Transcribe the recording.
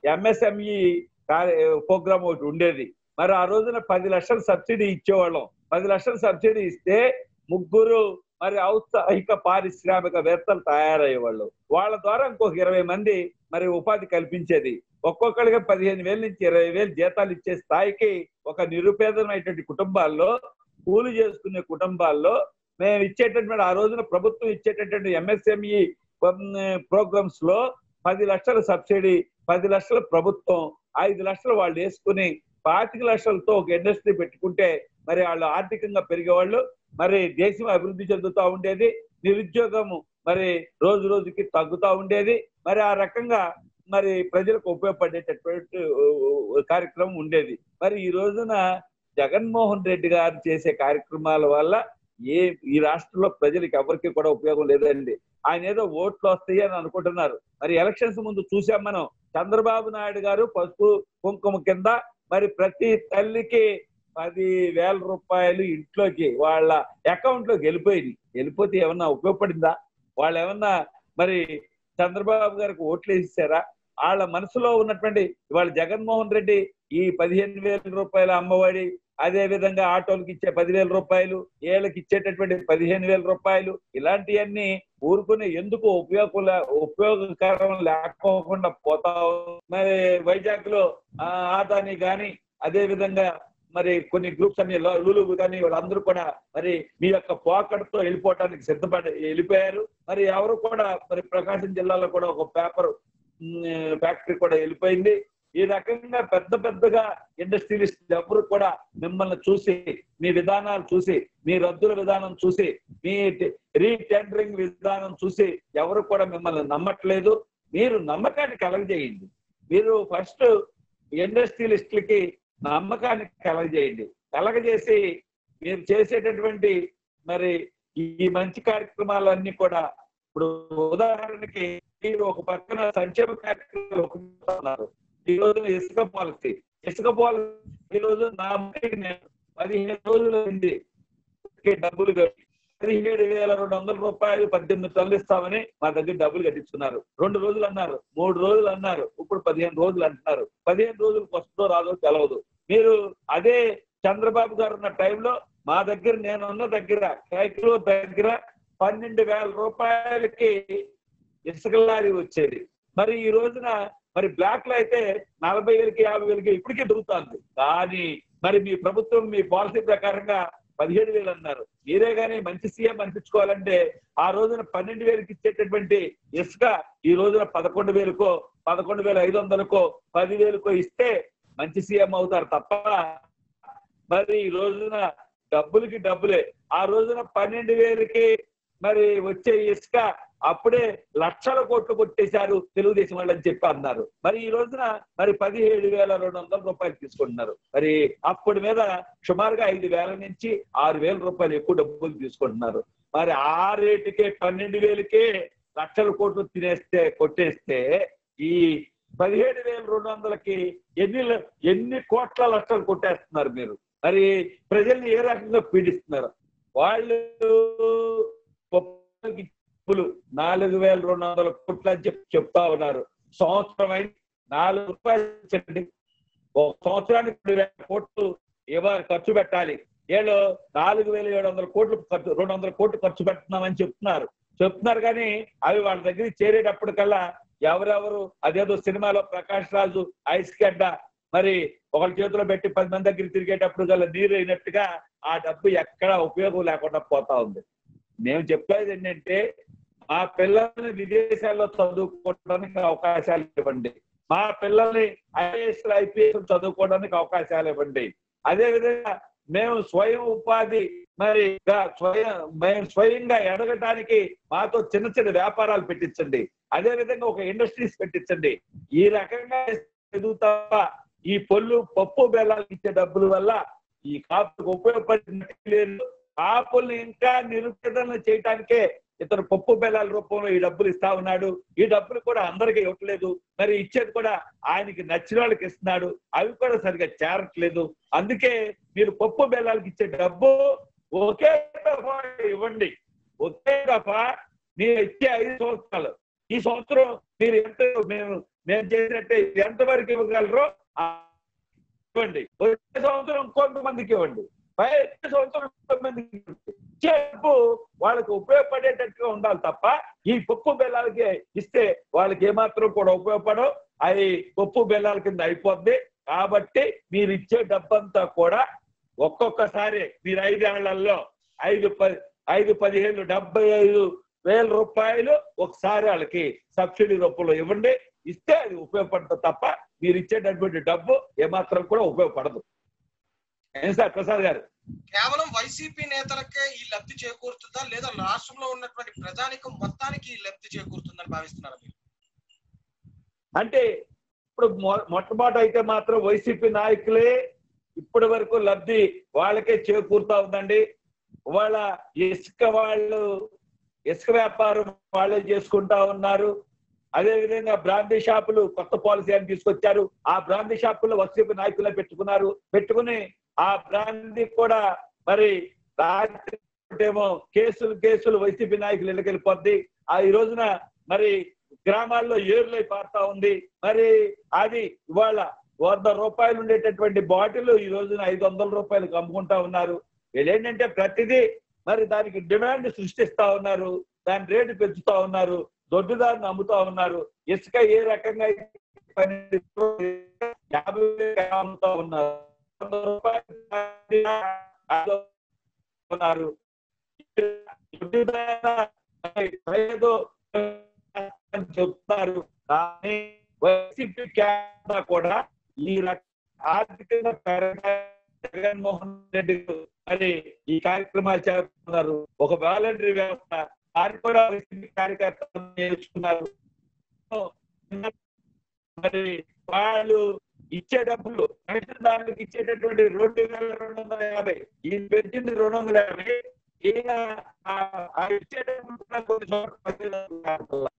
MSME programme ఒకటి ఉండేది మరి ఆ రోజున పది లక్షల సబ్సిడీ ఇచ్చేవాళ్ళం పది లక్షల సబ్సిడీ ఇస్తే ముగ్గురు మరి ఔత్సాహిక పారిశ్రామికవేత్తలు తయారయ్యేవాళ్ళు వాళ్ళ ద్వారా ఇంకొక ఇరవై మంది మరి ఉపాధి కల్పించేది ఒక్కొక్కరికి పదిహేను వేల నుంచి ఇరవై వేలు జీతాలు ఇచ్చే స్థాయికి ఒక నిరుపేదమైనటువంటి కుటుంబాల్లో కూలి చేసుకునే కుటుంబాల్లో మేము ఇచ్చేటటువంటి ఆ రోజున ప్రభుత్వం ఇచ్చేటటువంటి ఎంఎస్ఎంఈ ప్రోగ్రామ్స్ లో పది లక్షల సబ్సిడీ పది లక్షల ప్రభుత్వం ఐదు లక్షలు వాళ్ళు వేసుకుని పాతిక లక్షలతో ఒక ఇండస్ట్రీ పెట్టుకుంటే మరి వాళ్ళు ఆర్థికంగా పెరిగేవాళ్ళు మరి దేశం అభివృద్ధి చెందుతూ ఉండేది నిరుద్యోగము మరి రోజు రోజుకి తగ్గుతూ ఉండేది మరి ఆ రకంగా మరి ప్రజలకు ఉపయోగపడేటటువంటి కార్యక్రమం ఉండేది మరి ఈ రోజున జగన్మోహన్ రెడ్డి గారు చేసే కార్యక్రమాల వల్ల ఏ ఈ రాష్ట్రంలో ప్రజలకు ఎవరికి కూడా ఉపయోగం లేదండి ఆయన ఏదో ఓట్లు వస్తాయి అని అనుకుంటున్నారు మరి ఎలక్షన్స్ ముందు చూసాం మనం చంద్రబాబు నాయుడు గారు పసుపు కుంకుమ కింద మరి ప్రతి తల్లికి పది వేల రూపాయలు ఇంట్లోకి వాళ్ళ అకౌంట్ లోకి వెళ్ళిపోయింది వెళ్ళిపోతే ఏమన్నా ఉపయోగపడిందా వాళ్ళు ఏమన్నా మరి చంద్రబాబు గారికి ఓట్లు వేసారా వాళ్ళ మనసులో ఉన్నటువంటి ఇవాళ జగన్మోహన్ రెడ్డి ఈ పదిహేను వేల రూపాయల అమ్మఒడి అదే విధంగా ఆటోలకు ఇచ్చే పదివేల రూపాయలు ఏళ్ళకి ఇచ్చేటటువంటి పదిహేను వేల రూపాయలు ఇలాంటివన్నీ ఊరుకుని ఎందుకు ఉపయోగం ఉపయోగకరం లేకోకుండా పోతా మరి వైజాగ్ లో ఆదాని గాని అదే విధంగా మరి కొన్ని గ్రూప్స్ అన్ని లూలు కానీ వాళ్ళందరూ కూడా మరి మీ యొక్క పోకడతో వెళ్ళిపోవడానికి సిద్ధపడి వెళ్ళిపోయారు మరి ఎవరు కూడా మరి ప్రకాశం జిల్లాలో కూడా ఒక పేపర్ ఫ్యాక్టరీ కూడా వెళ్ళిపోయింది ఈ రకంగా పెద్ద పెద్దగా ఇండస్ట్రియలిస్ట్ ఎవరు కూడా మిమ్మల్ని చూసి మీ విధానాలు చూసి మీ రద్దుల విధానం చూసి మీ రీటెండరింగ్ విధానం చూసి ఎవరు కూడా మిమ్మల్ని నమ్మట్లేదు మీరు నమ్మకాన్ని కలగజేయండి మీరు ఫస్ట్ ఇండస్ట్రియలిస్టులకి నమ్మకాన్ని కలగజేయండి కలగజేసి మీరు చేసేటటువంటి మరి ఈ మంచి కార్యక్రమాలన్నీ కూడా ఇప్పుడు ఉదాహరణకి మీరు ఒక పక్కన సంక్షేమ కార్యక్రమాలు ఉన్నారు ఈ రోజు ఇసుక పాలసీ ఇసుక పాలసీ ఈ రోజు నా నేను పదిహేను రోజులు అయింది డబ్బులు కట్టి పదిహేడు వేల రెండు వందల రూపాయలు పద్దెనిమిది టన్నులు ఇస్తామని మా దగ్గర డబ్బులు కట్టించుకున్నారు రెండు రోజులు అన్నారు మూడు రోజులు అన్నారు ఇప్పుడు పదిహేను రోజులు అంటున్నారు పదిహేను రోజులకు వస్తుందో రాదో తెలవదు మీరు అదే చంద్రబాబు గారు ఉన్న టైంలో మా దగ్గర నేను ఉన్న దగ్గర కైకిలో దగ్గర పన్నెండు వేల రూపాయలకి ఇసుక లారీ వచ్చేది మరి ఈ రోజున మరి బ్లాక్ లో అయితే నలభై వేలకి యాభై వేలకి ఇప్పటికే దొరుకుతుంది కానీ మరి మీ ప్రభుత్వం మీ పాలసీ ప్రకారంగా పదిహేడు వేలు అన్నారు మీరే గానీ మంచి సీఎం అనిపించుకోవాలంటే ఆ రోజున పన్నెండు వేలకి ఇచ్చేటటువంటి ఇసుక ఈ రోజున పదకొండు వేలకో పదకొండు వేల ఐదు వందలకో పదివేలకో ఇస్తే మంచి సీఎం అవుతారు తప్ప మరి ఈ రోజున డబ్బులకి డబ్బులే ఆ రోజున పన్నెండు వేలకి మరి వచ్చే ఇసుక అప్పుడే లక్షల కోట్లు కొట్టేశారు తెలుగుదేశం వాళ్ళు అని చెప్పి అన్నారు మరి ఈ రోజున మరి పదిహేడు వేల రెండు వందల రూపాయలు తీసుకుంటున్నారు మరి అప్పటి మీద సుమారుగా ఐదు వేల నుంచి ఆరు వేల రూపాయలు ఎక్కువ డబ్బులు తీసుకుంటున్నారు మరి ఆ రేటుకే పన్నెండు వేలకే లక్షల కోట్లు తినేస్తే కొట్టేస్తే ఈ పదిహేడు వేల రెండు వందలకి ఎన్ని ఎన్ని కోట్ల లక్షలు కొట్టేస్తున్నారు మీరు మరి ప్రజల్ని ఏ రకంగా పీడిస్తున్నారు వాళ్ళు నాలుగు వేల రెండు వందల కోట్లు అని చెప్పి చెప్తా ఉన్నారు సంవత్సరం అయి నాలుగు రూపాయలు చెప్పండి ఒక సంవత్సరానికి రెండు వేల కోట్లు ఇవ్వాలి ఖర్చు పెట్టాలి ఏళ్ళు నాలుగు వేల ఏడు వందల కోట్లు ఖర్చు రెండు వందల కోట్లు ఖర్చు పెడుతున్నామని చెప్తున్నారు చెప్తున్నారు కానీ అవి వాళ్ళ దగ్గరికి చేరేటప్పటికల్లా ఎవరెవరు అదేదో సినిమాలో ప్రకాష్ రాజు ఐస్ గడ్డ మరి ఒకళ్ళ చేతిలో పెట్టి పది మంది దగ్గర తిరిగేటప్పుడు గల నీరు అయినట్టుగా ఆ డబ్బు ఎక్కడ ఉపయోగం లేకుండా పోతా ఉంది మేము చెప్పేది ఏంటంటే మా పిల్లల్ని విదేశాల్లో చదువుకోవడానికి అవకాశాలు ఇవ్వండి మా పిల్లల్ని ఐఏఎస్ ఐపీఎస్ చదువుకోవడానికి అవకాశాలు ఇవ్వండి అదే విధంగా మేము స్వయం ఉపాధి మరి స్వయం మేము స్వయంగా ఎదగటానికి మాతో చిన్న చిన్న వ్యాపారాలు పెట్టించండి అదే విధంగా ఒక ఇండస్ట్రీస్ పెట్టించండి ఈ రకంగా ఎదుగుతా ఈ పొల్లు పప్పు బెల్లాలు ఇచ్చే డబ్బుల వల్ల ఈ కాపులకు ఉపయోగపడినట్టు లేదు కాపుల్ని ఇంకా నిరుపేదన చేయటానికే ఇతను పప్పు బెల్లాల రూపంలో ఈ డబ్బులు ఇస్తా ఉన్నాడు ఈ డబ్బులు కూడా అందరికి ఇవ్వట్లేదు మరి ఇచ్చేది కూడా ఆయనకి నచ్చిన వాళ్ళకి ఇస్తున్నాడు అవి కూడా సరిగా చేరట్లేదు అందుకే మీరు పప్పు బెల్లాలకి ఇచ్చే డబ్బు ఒకే దఫా ఇవ్వండి ఒకే దఫా మీరు ఇచ్చే ఐదు సంవత్సరాలు ఈ సంవత్సరం మీరు ఎంత మేము మేము చేసినట్టే ఎంతవరకు ఇవ్వగలరో ఆ ఇవ్వండి వచ్చే సంవత్సరం కొంతమందికి ఇవ్వండి పై సంవత్సరం కొంతమందికి ఇవ్వండి చెప్పు వాళ్ళకి ఉపయోగపడేటట్టుగా ఉండాలి తప్ప ఈ పప్పు బెల్లాలకి ఇస్తే వాళ్ళకి ఏమాత్రం కూడా ఉపయోగపడవు అవి పప్పు బెల్లాల కింద అయిపోద్ది కాబట్టి మీరు ఇచ్చే డబ్బంతా కూడా ఒక్కొక్కసారి మీరు ఐదేళ్లలో ఐదు పది ఐదు పదిహేను డెబ్బై ఐదు వేల రూపాయలు ఒకసారి వాళ్ళకి సబ్సిడీ రూపంలో ఇవ్వండి ఇస్తే అది ఉపయోగపడుతుంది తప్ప మీరు ఇచ్చేటటువంటి డబ్బు ఏమాత్రం కూడా ఉపయోగపడదు ఏం సార్ ప్రసాద్ గారు కేవలం వైసీపీ నేతలకే ఈ లబ్ధి చేకూరుతుందా లేదా రాష్ట్రంలో ఉన్నటువంటి ప్రజానికం మొత్తానికి ఈ లబ్ధి చేకూరుతుందని భావిస్తున్నారా మీరు అంటే ఇప్పుడు మొ- మొట్టమొదటి అయితే మాత్రం వైసీపీ నాయకులే ఇప్పటి వరకు లబ్ధి వాళ్ళకే చేకూరుతా ఉందండి వాళ్ళ ఇసుక వాళ్ళు ఇసుక వ్యాపారం వాళ్ళే చేసుకుంటా ఉన్నారు అదే విధంగా బ్రాందీ షాపులు కొత్త పాలసీ అని తీసుకొచ్చారు ఆ బ్రాందీ షాపుల్లో వైసీపీ నాయకులే పెట్టుకున్నారు పెట్టుకుని ఆ బ్రాందీ కూడా మరి రాత్రి ఏమో కేసులు కేసులు వైసీపీ నాయకులు ఇళ్ళకి వెళ్ళిపోద్ది ఆ ఈ రోజున మరి గ్రామాల్లో ఏరులై పారుతా ఉంది మరి అది ఇవాళ వంద రూపాయలు ఉండేటటువంటి బాటిల్ ఈ రోజున ఐదు వందల రూపాయలకు అమ్ముకుంటా ఉన్నారు వీళ్ళు ఏంటంటే ప్రతిదీ మరి దానికి డిమాండ్ సృష్టిస్తా ఉన్నారు దాని రేటు పెంచుతా ఉన్నారు దొడ్డుదారిని అమ్ముతా ఉన్నారు ఇసుక ఏ రకంగా అయితే పన్నెండు యాభై వేలకు అమ్ముతా ఉన్నారు వంద రూపాయలు ఉన్నారు దొడ్డుదారిన ఏదో అని చెప్తారు కానీ వైసీపీ క్యాబ్ కూడా ఈ రక- ఆర్థికంగా పెరగ- జగన్మోహన్ రెడ్డి మరి ఈ కార్యక్రమాలు చేస్తున్నారు ఒక వాలంటరీ వ్యవస్థ దాన్ని కూడా వైసీపీ కార్యకర్తలు నేర్చుకున్నారు మరి వాళ్ళు ఇచ్చే డబ్బులు కనీసం దానికి ఇచ్చేటటువంటి రెండు వేల రెండు వందల యాభై ఈ పెంచింది రెండు వందల యాభై ఈయన ఆ- ఆ ఇచ్చే డబ్బులు కూడా కొన్ని చోట్ల పదివేల యాభై.